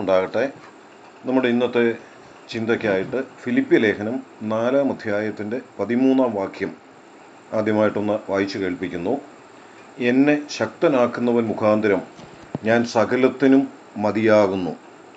ഉണ്ടാകട്ടെ നമ്മുടെ ഇന്നത്തെ ചിന്തയ്ക്കായിട്ട് ഫിലിപ്പി ലേഖനം നാലാം അധ്യായത്തിൻ്റെ പതിമൂന്നാം വാക്യം ആദ്യമായിട്ടൊന്ന് വായിച്ചു കേൾപ്പിക്കുന്നു എന്നെ ശക്തനാക്കുന്നവൻ മുഖാന്തരം ഞാൻ സകലത്തിനും മതിയാകുന്നു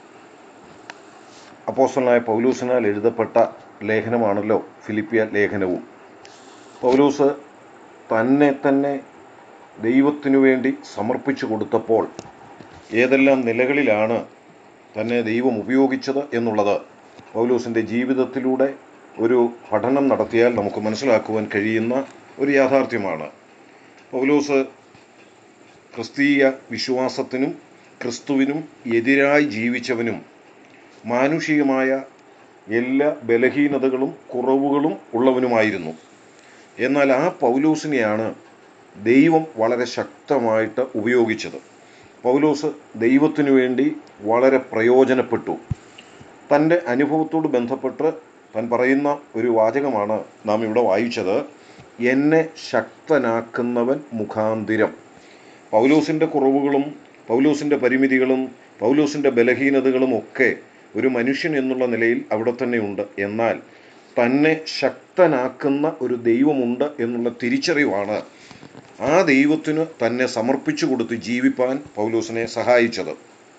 അപ്പോസ്റ്റലായ പൗലൂസിനാൽ എഴുതപ്പെട്ട ലേഖനമാണല്ലോ ഫിലിപ്പിയ ലേഖനവും പൗലൂസ് തന്നെ തന്നെ ദൈവത്തിനു വേണ്ടി സമർപ്പിച്ചു കൊടുത്തപ്പോൾ ഏതെല്ലാം നിലകളിലാണ് തന്നെ ദൈവം ഉപയോഗിച്ചത് എന്നുള്ളത് പൗലൂസിൻ്റെ ജീവിതത്തിലൂടെ ഒരു പഠനം നടത്തിയാൽ നമുക്ക് മനസ്സിലാക്കുവാൻ കഴിയുന്ന ഒരു യാഥാർത്ഥ്യമാണ് പൗലൂസ് ക്രിസ്തീയ വിശ്വാസത്തിനും ക്രിസ്തുവിനും എതിരായി ജീവിച്ചവനും മാനുഷികമായ എല്ലാ ബലഹീനതകളും കുറവുകളും ഉള്ളവനുമായിരുന്നു എന്നാൽ ആ പൗലൂസിനെയാണ് ദൈവം വളരെ ശക്തമായിട്ട് ഉപയോഗിച്ചത് പൗലോസ് ദൈവത്തിനു വേണ്ടി വളരെ പ്രയോജനപ്പെട്ടു തൻ്റെ അനുഭവത്തോട് ബന്ധപ്പെട്ട് താൻ പറയുന്ന ഒരു വാചകമാണ് നാം ഇവിടെ വായിച്ചത് എന്നെ ശക്തനാക്കുന്നവൻ മുഖാന്തിരം പൗലോസിൻ്റെ കുറവുകളും പൗലോസിൻ്റെ പരിമിതികളും പൗലോസിൻ്റെ ബലഹീനതകളും ഒക്കെ ഒരു മനുഷ്യൻ എന്നുള്ള നിലയിൽ അവിടെ തന്നെ ഉണ്ട് എന്നാൽ തന്നെ ശക്തനാക്കുന്ന ഒരു ദൈവമുണ്ട് എന്നുള്ള തിരിച്ചറിവാണ് ആ ദൈവത്തിന് തന്നെ സമർപ്പിച്ചു കൊടുത്ത് ജീവിപ്പാൻ പൗലോസിനെ സഹായിച്ചത്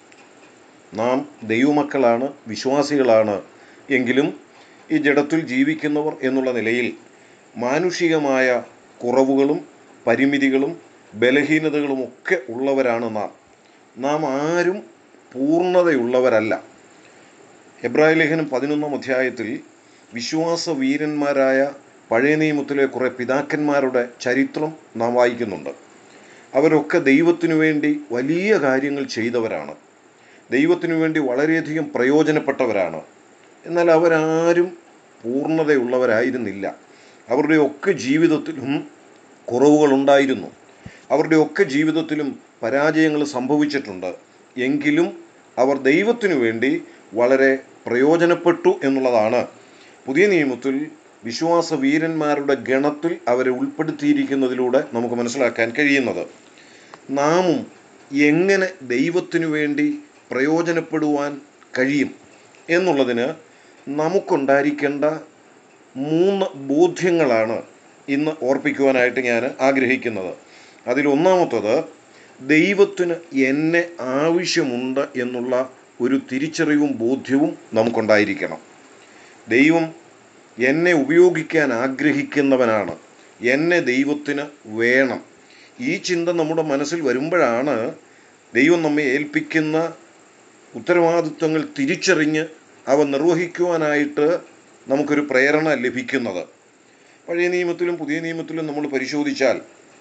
നാം ദൈവമക്കളാണ് വിശ്വാസികളാണ് എങ്കിലും ഈ ജഡത്തിൽ ജീവിക്കുന്നവർ എന്നുള്ള നിലയിൽ മാനുഷികമായ കുറവുകളും പരിമിതികളും ബലഹീനതകളും ഒക്കെ ഉള്ളവരാണ് നാം നാം ആരും പൂർണ്ണതയുള്ളവരല്ല എബ്രാഹിം ലേഖനം പതിനൊന്നാം അധ്യായത്തിൽ വിശ്വാസ വീരന്മാരായ പഴയ നിയമത്തിലെ കുറേ പിതാക്കന്മാരുടെ ചരിത്രം നാം വായിക്കുന്നുണ്ട് അവരൊക്കെ ദൈവത്തിനു വേണ്ടി വലിയ കാര്യങ്ങൾ ചെയ്തവരാണ് ദൈവത്തിനു വേണ്ടി വളരെയധികം പ്രയോജനപ്പെട്ടവരാണ് എന്നാൽ അവരാരും പൂർണ്ണതയുള്ളവരായിരുന്നില്ല അവരുടെ ഒക്കെ ജീവിതത്തിലും കുറവുകളുണ്ടായിരുന്നു അവരുടെ ഒക്കെ ജീവിതത്തിലും പരാജയങ്ങൾ സംഭവിച്ചിട്ടുണ്ട് എങ്കിലും അവർ ദൈവത്തിനു വേണ്ടി വളരെ പ്രയോജനപ്പെട്ടു എന്നുള്ളതാണ് പുതിയ നിയമത്തിൽ വിശ്വാസ വീരന്മാരുടെ ഗണത്തിൽ അവരെ ഉൾപ്പെടുത്തിയിരിക്കുന്നതിലൂടെ നമുക്ക് മനസ്സിലാക്കാൻ കഴിയുന്നത് നാമും എങ്ങനെ ദൈവത്തിനു വേണ്ടി പ്രയോജനപ്പെടുവാൻ കഴിയും എന്നുള്ളതിന് നമുക്കുണ്ടായിരിക്കേണ്ട മൂന്ന് ബോധ്യങ്ങളാണ് ഇന്ന് ഓർപ്പിക്കുവാനായിട്ട് ഞാൻ ആഗ്രഹിക്കുന്നത് അതിലൊന്നാമത്തത് ദൈവത്തിന് എന്നെ ആവശ്യമുണ്ട് എന്നുള്ള ഒരു തിരിച്ചറിവും ബോധ്യവും നമുക്കുണ്ടായിരിക്കണം ദൈവം എന്നെ ഉപയോഗിക്കാൻ ആഗ്രഹിക്കുന്നവനാണ് എന്നെ ദൈവത്തിന് വേണം ഈ ചിന്ത നമ്മുടെ മനസ്സിൽ വരുമ്പോഴാണ് ദൈവം നമ്മെ ഏൽപ്പിക്കുന്ന ഉത്തരവാദിത്വങ്ങൾ തിരിച്ചറിഞ്ഞ് അവ നിർവഹിക്കുവാനായിട്ട് നമുക്കൊരു പ്രേരണ ലഭിക്കുന്നത് പഴയ നിയമത്തിലും പുതിയ നിയമത്തിലും നമ്മൾ പരിശോധിച്ചാൽ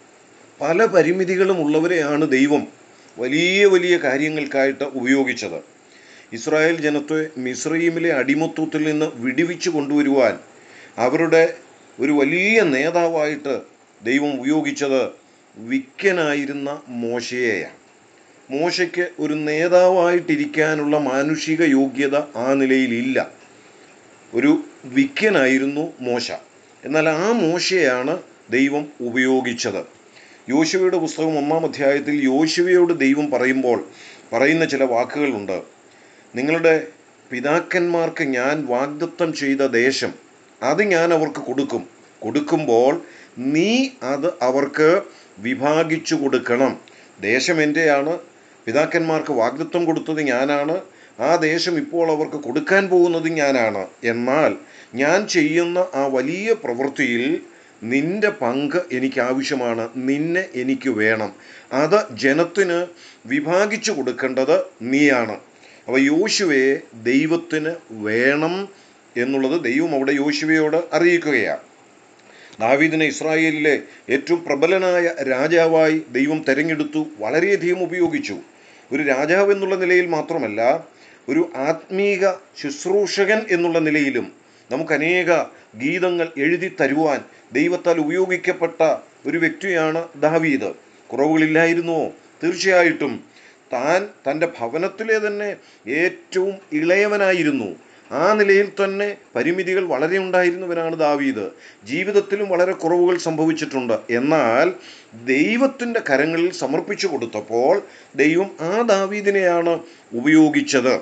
പല പരിമിതികളും ഉള്ളവരെയാണ് ദൈവം വലിയ വലിയ കാര്യങ്ങൾക്കായിട്ട് ഉപയോഗിച്ചത് ഇസ്രായേൽ ജനത്തെ മിസ്രൈമിലെ അടിമത്വത്തിൽ നിന്ന് വിടിവിച്ചു കൊണ്ടുവരുവാൻ അവരുടെ ഒരു വലിയ നേതാവായിട്ട് ദൈവം ഉപയോഗിച്ചത് വിക്കനായിരുന്ന മോശയെയാണ് മോശയ്ക്ക് ഒരു നേതാവായിട്ടിരിക്കാനുള്ള മാനുഷിക യോഗ്യത ആ നിലയിലില്ല ഒരു വിക്കനായിരുന്നു മോശ എന്നാൽ ആ മോശയാണ് ദൈവം ഉപയോഗിച്ചത് യോശുവയുടെ പുസ്തകം ഒന്നാം അധ്യായത്തിൽ യോശുവയോട് ദൈവം പറയുമ്പോൾ പറയുന്ന ചില വാക്കുകളുണ്ട് നിങ്ങളുടെ പിതാക്കന്മാർക്ക് ഞാൻ വാഗ്ദത്തം ചെയ്ത ദേശം അത് ഞാൻ അവർക്ക് കൊടുക്കും കൊടുക്കുമ്പോൾ നീ അത് അവർക്ക് വിഭാഗിച്ചു കൊടുക്കണം ദേശം എൻ്റെയാണ് പിതാക്കന്മാർക്ക് വാഗ്ദത്വം കൊടുത്തത് ഞാനാണ് ആ ദേശം ഇപ്പോൾ അവർക്ക് കൊടുക്കാൻ പോകുന്നത് ഞാനാണ് എന്നാൽ ഞാൻ ചെയ്യുന്ന ആ വലിയ പ്രവൃത്തിയിൽ നിന്റെ പങ്ക് എനിക്ക് ആവശ്യമാണ് നിന്നെ എനിക്ക് വേണം അത് ജനത്തിന് വിഭാഗിച്ചു കൊടുക്കേണ്ടത് നീയാണ് അവ യോശുവയെ ദൈവത്തിന് വേണം എന്നുള്ളത് ദൈവം അവിടെ യോശുവയോട് അറിയിക്കുകയാണ് ദാവീദിനെ ഇസ്രായേലിലെ ഏറ്റവും പ്രബലനായ രാജാവായി ദൈവം തെരഞ്ഞെടുത്തു വളരെയധികം ഉപയോഗിച്ചു ഒരു രാജാവ് എന്നുള്ള നിലയിൽ മാത്രമല്ല ഒരു ആത്മീക ശുശ്രൂഷകൻ എന്നുള്ള നിലയിലും നമുക്ക് അനേക ഗീതങ്ങൾ എഴുതി തരുവാൻ ദൈവത്താൽ ഉപയോഗിക്കപ്പെട്ട ഒരു വ്യക്തിയാണ് ദാവീദ് കുറവുകളില്ലായിരുന്നുവോ തീർച്ചയായിട്ടും താൻ തൻ്റെ ഭവനത്തിലെ തന്നെ ഏറ്റവും ഇളയവനായിരുന്നു ആ നിലയിൽ തന്നെ പരിമിതികൾ വളരെ ഉണ്ടായിരുന്നവനാണ് ദാവീദ് ജീവിതത്തിലും വളരെ കുറവുകൾ സംഭവിച്ചിട്ടുണ്ട് എന്നാൽ ദൈവത്തിൻ്റെ കരങ്ങളിൽ സമർപ്പിച്ചു കൊടുത്തപ്പോൾ ദൈവം ആ ദാവീദിനെയാണ് ഉപയോഗിച്ചത്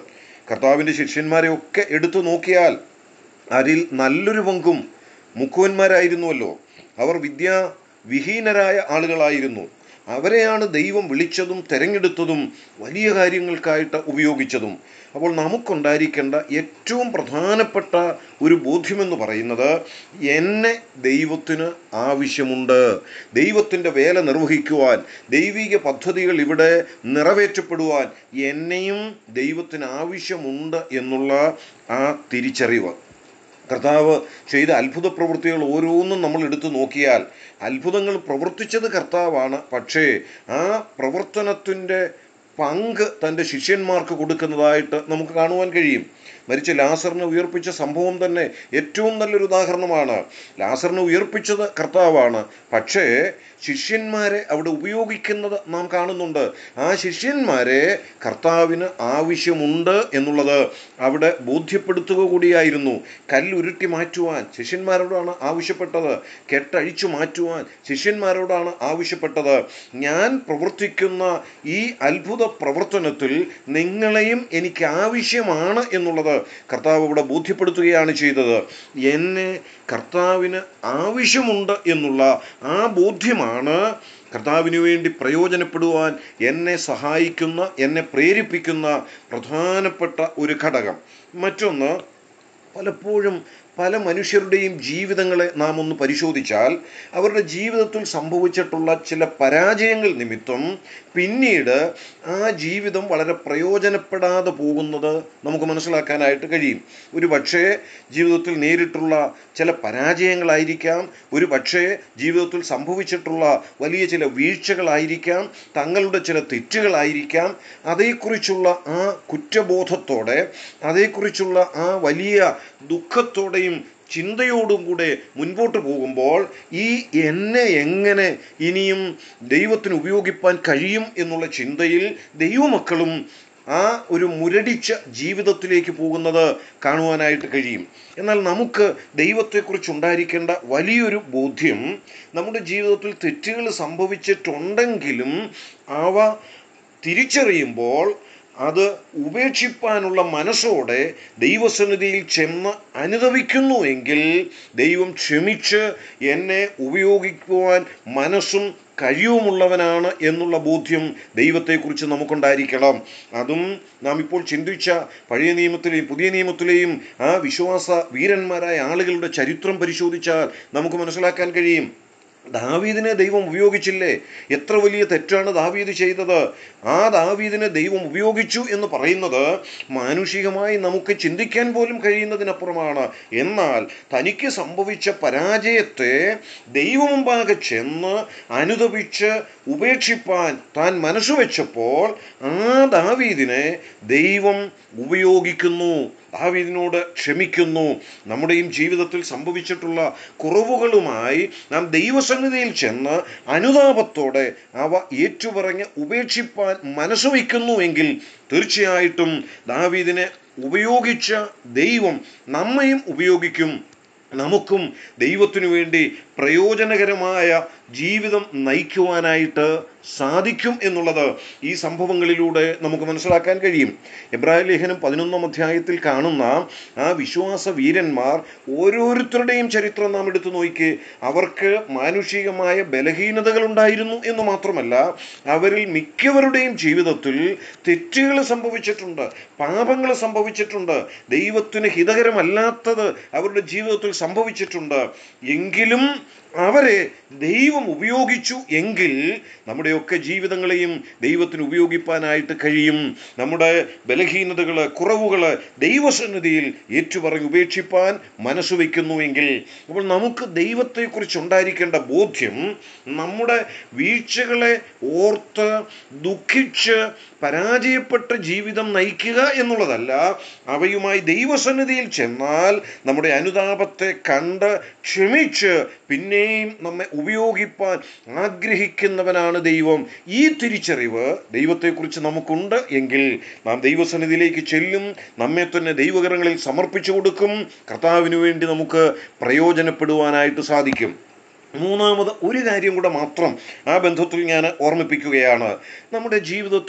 കർത്താവിൻ്റെ ശിഷ്യന്മാരെ ഒക്കെ എടുത്തു നോക്കിയാൽ അതിൽ നല്ലൊരു പങ്കും മുക്കുവന്മാരായിരുന്നുവല്ലോ അവർ വിദ്യാവിഹീനരായ ആളുകളായിരുന്നു അവരെയാണ് ദൈവം വിളിച്ചതും തെരഞ്ഞെടുത്തതും വലിയ കാര്യങ്ങൾക്കായിട്ട് ഉപയോഗിച്ചതും അപ്പോൾ നമുക്കുണ്ടായിരിക്കേണ്ട ഏറ്റവും പ്രധാനപ്പെട്ട ഒരു ബോധ്യമെന്ന് പറയുന്നത് എന്നെ ദൈവത്തിന് ആവശ്യമുണ്ട് ദൈവത്തിൻ്റെ വേല നിർവഹിക്കുവാൻ ദൈവിക പദ്ധതികൾ ഇവിടെ നിറവേറ്റപ്പെടുവാൻ എന്നെയും ദൈവത്തിന് ആവശ്യമുണ്ട് എന്നുള്ള ആ തിരിച്ചറിവ് കർത്താവ് ചെയ്ത അത്ഭുത പ്രവൃത്തികൾ ഓരോന്നും നമ്മൾ എടുത്തു നോക്കിയാൽ അത്ഭുതങ്ങൾ പ്രവർത്തിച്ചത് കർത്താവാണ് പക്ഷേ ആ പ്രവർത്തനത്തിൻ്റെ പങ്ക് തൻ്റെ ശിഷ്യന്മാർക്ക് കൊടുക്കുന്നതായിട്ട് നമുക്ക് കാണുവാൻ കഴിയും മരിച്ച ലാസറിനെ ഉയർപ്പിച്ച സംഭവം തന്നെ ഏറ്റവും നല്ലൊരു ഉദാഹരണമാണ് ലാസറിനെ ഉയർപ്പിച്ചത് കർത്താവാണ് പക്ഷേ ശിഷ്യന്മാരെ അവിടെ ഉപയോഗിക്കുന്നത് നാം കാണുന്നുണ്ട് ആ ശിഷ്യന്മാരെ കർത്താവിന് ആവശ്യമുണ്ട് എന്നുള്ളത് അവിടെ ബോധ്യപ്പെടുത്തുക കൂടിയായിരുന്നു കല്ലുരുട്ടി മാറ്റുവാൻ ശിഷ്യന്മാരോടാണ് ആവശ്യപ്പെട്ടത് കെട്ടഴിച്ചു മാറ്റുവാൻ ശിഷ്യന്മാരോടാണ് ആവശ്യപ്പെട്ടത് ഞാൻ പ്രവർത്തിക്കുന്ന ഈ അത്ഭുത പ്രവർത്തനത്തിൽ നിങ്ങളെയും എനിക്ക് ആവശ്യമാണ് എന്നുള്ളത് കർത്താവ് ഇവിടെ ബോധ്യപ്പെടുത്തുകയാണ് ചെയ്തത് എന്നെ കർത്താവിന് ആവശ്യമുണ്ട് എന്നുള്ള ആ ബോധ്യമാണ് കർത്താവിന് വേണ്ടി പ്രയോജനപ്പെടുവാൻ എന്നെ സഹായിക്കുന്ന എന്നെ പ്രേരിപ്പിക്കുന്ന പ്രധാനപ്പെട്ട ഒരു ഘടകം മറ്റൊന്ന് പലപ്പോഴും പല മനുഷ്യരുടെയും ജീവിതങ്ങളെ നാം ഒന്ന് പരിശോധിച്ചാൽ അവരുടെ ജീവിതത്തിൽ സംഭവിച്ചിട്ടുള്ള ചില പരാജയങ്ങൾ നിമിത്തം പിന്നീട് ആ ജീവിതം വളരെ പ്രയോജനപ്പെടാതെ പോകുന്നത് നമുക്ക് മനസ്സിലാക്കാനായിട്ട് കഴിയും ഒരു പക്ഷേ ജീവിതത്തിൽ നേരിട്ടുള്ള ചില പരാജയങ്ങളായിരിക്കാം ഒരു പക്ഷേ ജീവിതത്തിൽ സംഭവിച്ചിട്ടുള്ള വലിയ ചില വീഴ്ചകളായിരിക്കാം തങ്ങളുടെ ചില തെറ്റുകളായിരിക്കാം അതേക്കുറിച്ചുള്ള ആ കുറ്റബോധത്തോടെ അതേക്കുറിച്ചുള്ള ആ വലിയ ദുഃഖത്തോടെയും ചിന്തയോടും കൂടെ മുൻപോട്ട് പോകുമ്പോൾ ഈ എന്നെ എങ്ങനെ ഇനിയും ദൈവത്തിന് ഉപയോഗിപ്പാൻ കഴിയും എന്നുള്ള ചിന്തയിൽ ദൈവമക്കളും ആ ഒരു മുരടിച്ച ജീവിതത്തിലേക്ക് പോകുന്നത് കാണുവാനായിട്ട് കഴിയും എന്നാൽ നമുക്ക് ദൈവത്തെക്കുറിച്ച് ഉണ്ടായിരിക്കേണ്ട വലിയൊരു ബോധ്യം നമ്മുടെ ജീവിതത്തിൽ തെറ്റുകൾ സംഭവിച്ചിട്ടുണ്ടെങ്കിലും അവ തിരിച്ചറിയുമ്പോൾ അത് ഉപേക്ഷിപ്പാനുള്ള മനസ്സോടെ ദൈവസന്നിധിയിൽ ചെന്ന് അനുദവിക്കുന്നു എങ്കിൽ ദൈവം ക്ഷമിച്ച് എന്നെ ഉപയോഗിക്കുവാൻ മനസ്സും കഴിവുമുള്ളവനാണ് എന്നുള്ള ബോധ്യം ദൈവത്തെക്കുറിച്ച് നമുക്കുണ്ടായിരിക്കണം അതും നാം ഇപ്പോൾ ചിന്തിച്ച പഴയ നിയമത്തിലെയും പുതിയ നിയമത്തിലെയും ആ വിശ്വാസ വീരന്മാരായ ആളുകളുടെ ചരിത്രം പരിശോധിച്ചാൽ നമുക്ക് മനസ്സിലാക്കാൻ കഴിയും ദാവീദിനെ ദൈവം ഉപയോഗിച്ചില്ലേ എത്ര വലിയ തെറ്റാണ് ദാവീദ് ചെയ്തത് ആ ദാവീദിനെ ദൈവം ഉപയോഗിച്ചു എന്ന് പറയുന്നത് മാനുഷികമായി നമുക്ക് ചിന്തിക്കാൻ പോലും കഴിയുന്നതിനപ്പുറമാണ് എന്നാൽ തനിക്ക് സംഭവിച്ച പരാജയത്തെ ദൈവമുമ്പാകെ ചെന്ന് അനുദപിച്ച് ഉപേക്ഷിപ്പാൻ താൻ മനസ്സു വെച്ചപ്പോൾ ആ ദാവീദിനെ ദൈവം ഉപയോഗിക്കുന്നു ദാവീദിനോട് ക്ഷമിക്കുന്നു നമ്മുടെയും ജീവിതത്തിൽ സംഭവിച്ചിട്ടുള്ള കുറവുകളുമായി നാം ദൈവസന്നിധിയിൽ ചെന്ന് അനുതാപത്തോടെ അവ ഏറ്റുപറഞ്ഞ് ഉപേക്ഷിപ്പാൻ മനസ്സ് വയ്ക്കുന്നുവെങ്കിൽ തീർച്ചയായിട്ടും ദാവീദിനെ ഉപയോഗിച്ച ദൈവം നമ്മയും ഉപയോഗിക്കും നമുക്കും ദൈവത്തിനു വേണ്ടി പ്രയോജനകരമായ ജീവിതം നയിക്കുവാനായിട്ട് സാധിക്കും എന്നുള്ളത് ഈ സംഭവങ്ങളിലൂടെ നമുക്ക് മനസ്സിലാക്കാൻ കഴിയും എബ്രാഹിം ലേഖനം പതിനൊന്നാം അധ്യായത്തിൽ കാണുന്ന ആ വിശ്വാസ വീരന്മാർ ഓരോരുത്തരുടെയും ചരിത്രം നാം എടുത്തു നോക്കി അവർക്ക് മാനുഷികമായ ബലഹീനതകൾ ഉണ്ടായിരുന്നു എന്ന് മാത്രമല്ല അവരിൽ മിക്കവരുടെയും ജീവിതത്തിൽ തെറ്റുകൾ സംഭവിച്ചിട്ടുണ്ട് പാപങ്ങൾ സംഭവിച്ചിട്ടുണ്ട് ദൈവത്തിന് ഹിതകരമല്ലാത്തത് അവരുടെ ജീവിതത്തിൽ സംഭവിച്ചിട്ടുണ്ട് എങ്കിലും അവരെ ദൈവം ഉപയോഗിച്ചു എങ്കിൽ നമ്മുടെയൊക്കെ ജീവിതങ്ങളെയും ദൈവത്തിന് ഉപയോഗിപ്പാനായിട്ട് കഴിയും നമ്മുടെ ബലഹീനതകൾ കുറവുകൾ ദൈവസന്നിധിയിൽ ഏറ്റുപറഞ്ഞ് ഉപേക്ഷിപ്പാൻ മനസ്സ് വയ്ക്കുന്നുവെങ്കിൽ അപ്പോൾ നമുക്ക് ദൈവത്തെക്കുറിച്ച് ഉണ്ടായിരിക്കേണ്ട ബോധ്യം നമ്മുടെ വീഴ്ചകളെ ഓർത്ത് ദുഃഖിച്ച് പരാജയപ്പെട്ട ജീവിതം നയിക്കുക എന്നുള്ളതല്ല അവയുമായി ദൈവസന്നിധിയിൽ ചെന്നാൽ നമ്മുടെ അനുതാപത്തെ കണ്ട് ക്ഷമിച്ച് പിന്നെയും നമ്മെ ഉപയോഗിപ്പാൻ ആഗ്രഹിക്കുന്നവനാണ് ദൈവം ഈ തിരിച്ചറിവ് ദൈവത്തെക്കുറിച്ച് നമുക്കുണ്ട് എങ്കിൽ നാം ദൈവസന്നിധിയിലേക്ക് ചെല്ലും നമ്മെ തന്നെ ദൈവകരങ്ങളിൽ സമർപ്പിച്ചു കൊടുക്കും കർത്താവിന് വേണ്ടി നമുക്ക് പ്രയോജനപ്പെടുവാനായിട്ട് സാധിക്കും മൂന്നാമത് ഒരു കാര്യം കൂടെ മാത്രം ആ ബന്ധത്തിൽ ഞാൻ ഓർമ്മിപ്പിക്കുകയാണ് നമ്മുടെ ജീവിതത്തിൽ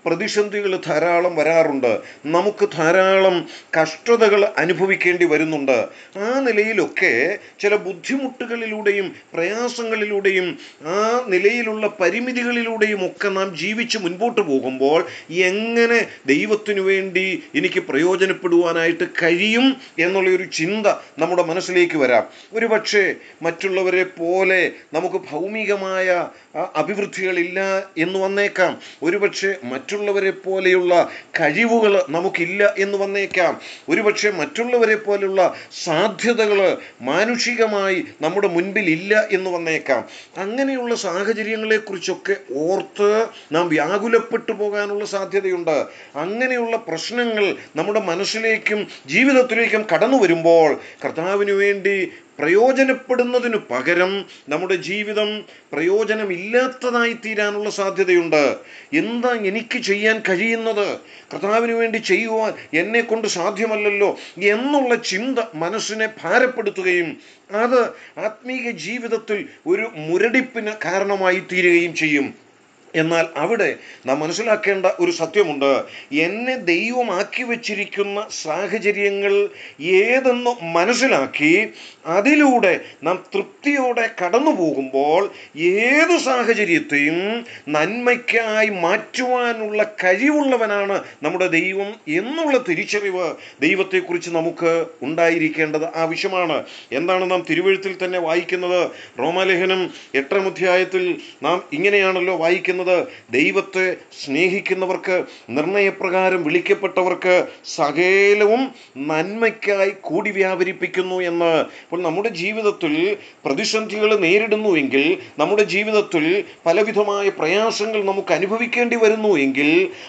പ്രതിസന്ധികൾ ധാരാളം വരാറുണ്ട് നമുക്ക് ധാരാളം കഷ്ടതകൾ അനുഭവിക്കേണ്ടി വരുന്നുണ്ട് ആ നിലയിലൊക്കെ ചില ബുദ്ധിമുട്ടുകളിലൂടെയും പ്രയാസങ്ങളിലൂടെയും ആ നിലയിലുള്ള പരിമിതികളിലൂടെയും ഒക്കെ നാം ജീവിച്ച് മുൻപോട്ട് പോകുമ്പോൾ എങ്ങനെ ദൈവത്തിനു വേണ്ടി എനിക്ക് പ്രയോജനപ്പെടുവാനായിട്ട് കഴിയും എന്നുള്ള ഒരു ചിന്ത നമ്മുടെ മനസ്സിലേക്ക് വരാം ഒരു പക്ഷേ മറ്റുള്ളവരെ പോലെ നമുക്ക് ഭൗമികമായ ആ, അഭിവൃദ്ധികളില്ല എന്ന് വന്നേക്കാം ഒരുപക്ഷെ മറ്റുള്ളവരെ പോലെയുള്ള കഴിവുകൾ നമുക്കില്ല എന്ന് വന്നേക്കാം ഒരുപക്ഷെ മറ്റുള്ളവരെ പോലെയുള്ള സാധ്യതകൾ മാനുഷികമായി നമ്മുടെ മുൻപിൽ ഇല്ല എന്ന് വന്നേക്കാം അങ്ങനെയുള്ള സാഹചര്യങ്ങളെക്കുറിച്ചൊക്കെ ഓർത്ത് നാം വ്യാകുലപ്പെട്ടു പോകാനുള്ള സാധ്യതയുണ്ട് അങ്ങനെയുള്ള പ്രശ്നങ്ങൾ നമ്മുടെ മനസ്സിലേക്കും ജീവിതത്തിലേക്കും കടന്നു വരുമ്പോൾ കർത്താവിന് വേണ്ടി പ്രയോജനപ്പെടുന്നതിനു പകരം നമ്മുടെ ജീവിതം പ്രയോജനമില്ലാത്തതായി തീരാനുള്ള സാധ്യതയുണ്ട് എന്താ എനിക്ക് ചെയ്യാൻ കഴിയുന്നത് കർത്താവിന് വേണ്ടി ചെയ്യുവാൻ എന്നെ കൊണ്ട് സാധ്യമല്ലല്ലോ എന്നുള്ള ചിന്ത മനസ്സിനെ ഭാരപ്പെടുത്തുകയും അത് ആത്മീയ ജീവിതത്തിൽ ഒരു മുരടിപ്പിന് കാരണമായി തീരുകയും ചെയ്യും എന്നാൽ അവിടെ നാം മനസ്സിലാക്കേണ്ട ഒരു സത്യമുണ്ട് എന്നെ ദൈവമാക്കി വച്ചിരിക്കുന്ന സാഹചര്യങ്ങൾ ഏതെന്ന് മനസ്സിലാക്കി അതിലൂടെ നാം തൃപ്തിയോടെ കടന്നു പോകുമ്പോൾ ഏത് സാഹചര്യത്തെയും നന്മയ്ക്കായി മാറ്റുവാനുള്ള കഴിവുള്ളവനാണ് നമ്മുടെ ദൈവം എന്നുള്ള തിരിച്ചറിവ് ദൈവത്തെക്കുറിച്ച് നമുക്ക് ഉണ്ടായിരിക്കേണ്ടത് ആവശ്യമാണ് എന്താണ് നാം തിരുവഴുത്തിൽ തന്നെ വായിക്കുന്നത് റോമാലേഖനം എട്ടാം അധ്യായത്തിൽ നാം ഇങ്ങനെയാണല്ലോ വായിക്കുന്നത് ദൈവത്തെ സ്നേഹിക്കുന്നവർക്ക് നിർണയപ്രകാരം വിളിക്കപ്പെട്ടവർക്ക് സകലവും നന്മയ്ക്കായി കൂടി വ്യാപരിപ്പിക്കുന്നു എന്ന് അപ്പോൾ നമ്മുടെ ജീവിതത്തിൽ പ്രതിസന്ധികൾ നേരിടുന്നുവെങ്കിൽ നമ്മുടെ ജീവിതത്തിൽ പലവിധമായ പ്രയാസങ്ങൾ നമുക്ക് അനുഭവിക്കേണ്ടി വരുന്നു എങ്കിൽ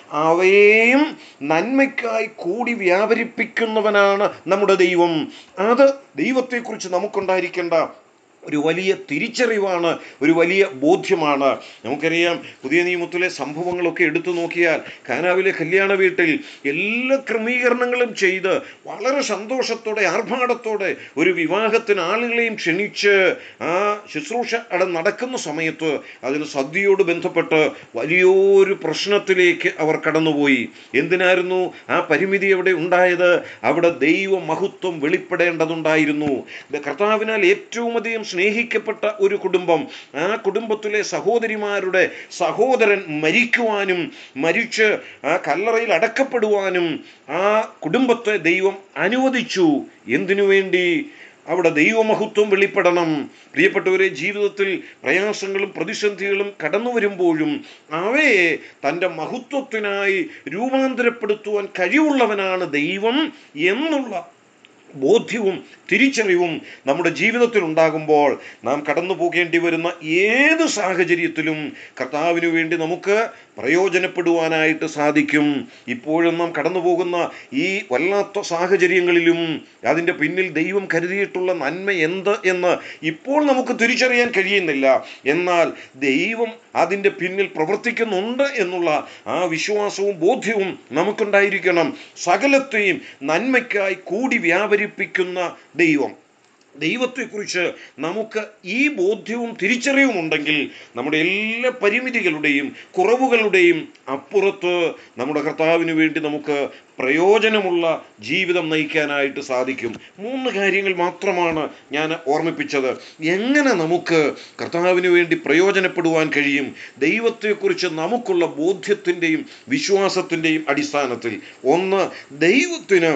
അവയെയും നന്മയ്ക്കായി കൂടി വ്യാപരിപ്പിക്കുന്നവനാണ് നമ്മുടെ ദൈവം അത് ദൈവത്തെക്കുറിച്ച് നമുക്കുണ്ടായിരിക്കേണ്ട ഒരു വലിയ തിരിച്ചറിവാണ് ഒരു വലിയ ബോധ്യമാണ് നമുക്കറിയാം പുതിയ നിയമത്തിലെ സംഭവങ്ങളൊക്കെ എടുത്തു നോക്കിയാൽ കാനാവിലെ കല്യാണ വീട്ടിൽ എല്ലാ ക്രമീകരണങ്ങളും ചെയ്ത് വളരെ സന്തോഷത്തോടെ ആർഭാടത്തോടെ ഒരു വിവാഹത്തിന് ആളുകളെയും ക്ഷണിച്ച് ആ ശുശ്രൂഷ അവിടെ നടക്കുന്ന സമയത്ത് അതിന് സദ്യയോട് ബന്ധപ്പെട്ട് വലിയൊരു പ്രശ്നത്തിലേക്ക് അവർ കടന്നുപോയി എന്തിനായിരുന്നു ആ പരിമിതി അവിടെ ഉണ്ടായത് അവിടെ ദൈവ മഹത്വം വെളിപ്പെടേണ്ടതുണ്ടായിരുന്നു കർത്താവിനാൽ ഏറ്റവും അധികം സ്നേഹിക്കപ്പെട്ട ഒരു കുടുംബം ആ കുടുംബത്തിലെ സഹോദരിമാരുടെ സഹോദരൻ മരിക്കുവാനും മരിച്ച് ആ കല്ലറയിൽ അടക്കപ്പെടുവാനും ആ കുടുംബത്തെ ദൈവം അനുവദിച്ചു എന്തിനു വേണ്ടി അവിടെ ദൈവമഹത്വം വെളിപ്പെടണം പ്രിയപ്പെട്ടവരെ ജീവിതത്തിൽ പ്രയാസങ്ങളും പ്രതിസന്ധികളും കടന്നു വരുമ്പോഴും അവയെ തൻ്റെ മഹത്വത്തിനായി രൂപാന്തരപ്പെടുത്തുവാൻ കഴിവുള്ളവനാണ് ദൈവം എന്നുള്ള ബോധ്യവും തിരിച്ചറിവും നമ്മുടെ ജീവിതത്തിൽ ഉണ്ടാകുമ്പോൾ നാം കടന്നു പോകേണ്ടി വരുന്ന ഏത് സാഹചര്യത്തിലും കർത്താവിനു വേണ്ടി നമുക്ക് പ്രയോജനപ്പെടുവാനായിട്ട് സാധിക്കും ഇപ്പോഴും നാം കടന്നു പോകുന്ന ഈ വല്ലാത്ത സാഹചര്യങ്ങളിലും അതിൻ്റെ പിന്നിൽ ദൈവം കരുതിയിട്ടുള്ള നന്മ എന്ത് എന്ന് ഇപ്പോൾ നമുക്ക് തിരിച്ചറിയാൻ കഴിയുന്നില്ല എന്നാൽ ദൈവം അതിൻ്റെ പിന്നിൽ പ്രവർത്തിക്കുന്നുണ്ട് എന്നുള്ള ആ വിശ്വാസവും ബോധ്യവും നമുക്കുണ്ടായിരിക്കണം സകലത്തെയും നന്മയ്ക്കായി കൂടി വ്യാപരിപ്പിക്കുന്ന ദൈവം ദൈവത്തെക്കുറിച്ച് നമുക്ക് ഈ ബോധ്യവും തിരിച്ചറിവും ഉണ്ടെങ്കിൽ നമ്മുടെ എല്ലാ പരിമിതികളുടെയും കുറവുകളുടെയും അപ്പുറത്ത് നമ്മുടെ കർത്താവിന് വേണ്ടി നമുക്ക് പ്രയോജനമുള്ള ജീവിതം നയിക്കാനായിട്ട് സാധിക്കും മൂന്ന് കാര്യങ്ങൾ മാത്രമാണ് ഞാൻ ഓർമ്മിപ്പിച്ചത് എങ്ങനെ നമുക്ക് കർത്താവിന് വേണ്ടി പ്രയോജനപ്പെടുവാൻ കഴിയും ദൈവത്തെക്കുറിച്ച് നമുക്കുള്ള ബോധ്യത്തിൻ്റെയും വിശ്വാസത്തിൻ്റെയും അടിസ്ഥാനത്തിൽ ഒന്ന് ദൈവത്തിന്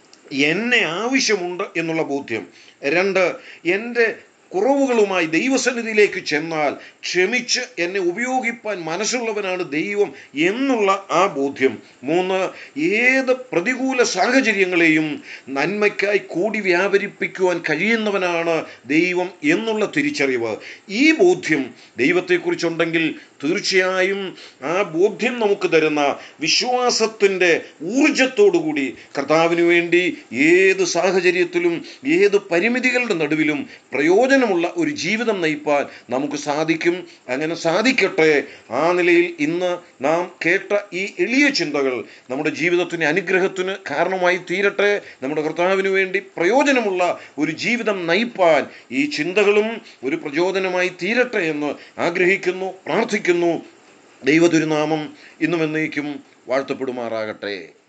എന്നെ ആവശ്യമുണ്ട് എന്നുള്ള ബോധ്യം രണ്ട് എൻ്റെ കുറവുകളുമായി ദൈവസന്നിധിയിലേക്ക് ചെന്നാൽ ക്ഷമിച്ച് എന്നെ ഉപയോഗിപ്പാൻ മനസ്സുള്ളവനാണ് ദൈവം എന്നുള്ള ആ ബോധ്യം മൂന്ന് ഏത് പ്രതികൂല സാഹചര്യങ്ങളെയും നന്മയ്ക്കായി കൂടി വ്യാപരിപ്പിക്കുവാൻ കഴിയുന്നവനാണ് ദൈവം എന്നുള്ള തിരിച്ചറിവ് ഈ ബോധ്യം ദൈവത്തെക്കുറിച്ചുണ്ടെങ്കിൽ തീർച്ചയായും ആ ബോധ്യം നമുക്ക് തരുന്ന വിശ്വാസത്തിൻ്റെ ഊർജത്തോടുകൂടി കർത്താവിന് വേണ്ടി ഏത് സാഹചര്യത്തിലും ഏത് പരിമിതികളുടെ നടുവിലും പ്രയോജനമുള്ള ഒരു ജീവിതം നയിപ്പാൻ നമുക്ക് സാധിക്കും അങ്ങനെ സാധിക്കട്ടെ ആ നിലയിൽ ഇന്ന് നാം കേട്ട ഈ എളിയ ചിന്തകൾ നമ്മുടെ ജീവിതത്തിന് അനുഗ്രഹത്തിന് കാരണമായി തീരട്ടെ നമ്മുടെ കർത്താവിന് വേണ്ടി പ്രയോജനമുള്ള ഒരു ജീവിതം നയിപ്പാൻ ഈ ചിന്തകളും ഒരു പ്രചോദനമായി തീരട്ടെ എന്ന് ആഗ്രഹിക്കുന്നു പ്രാർത്ഥിക്കുന്നു ദൈവതിരുനാമം ഇന്നും എന്നേക്കും വാഴ്ത്തപ്പെടുമാറാകട്ടെ